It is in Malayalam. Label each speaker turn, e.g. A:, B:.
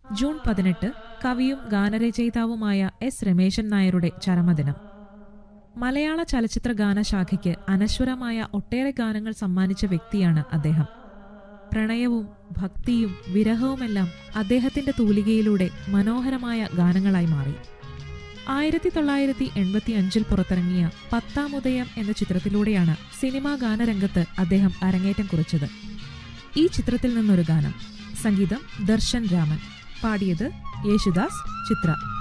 A: ജൂൺ പതിനെട്ട് കവിയും ഗാനരചയിതാവുമായ എസ് രമേശൻ നായരുടെ ചരമദിനം മലയാള ചലച്ചിത്ര ഗാനശാഖയ്ക്ക് അനശ്വരമായ ഒട്ടേറെ ഗാനങ്ങൾ സമ്മാനിച്ച വ്യക്തിയാണ് അദ്ദേഹം പ്രണയവും ഭക്തിയും വിരഹവുമെല്ലാം അദ്ദേഹത്തിന്റെ തൂലികയിലൂടെ മനോഹരമായ ഗാനങ്ങളായി മാറി ആയിരത്തി തൊള്ളായിരത്തി എൺപത്തി അഞ്ചിൽ പുറത്തിറങ്ങിയ പത്താം ഉദയം എന്ന ചിത്രത്തിലൂടെയാണ് സിനിമാ ഗാനരംഗത്ത് അദ്ദേഹം അരങ്ങേറ്റം കുറിച്ചത് ഈ ചിത്രത്തിൽ നിന്നൊരു ഗാനം സംഗീതം ദർശൻ രാമൻ പാടിയത് യേശുദാസ് ചിത്ര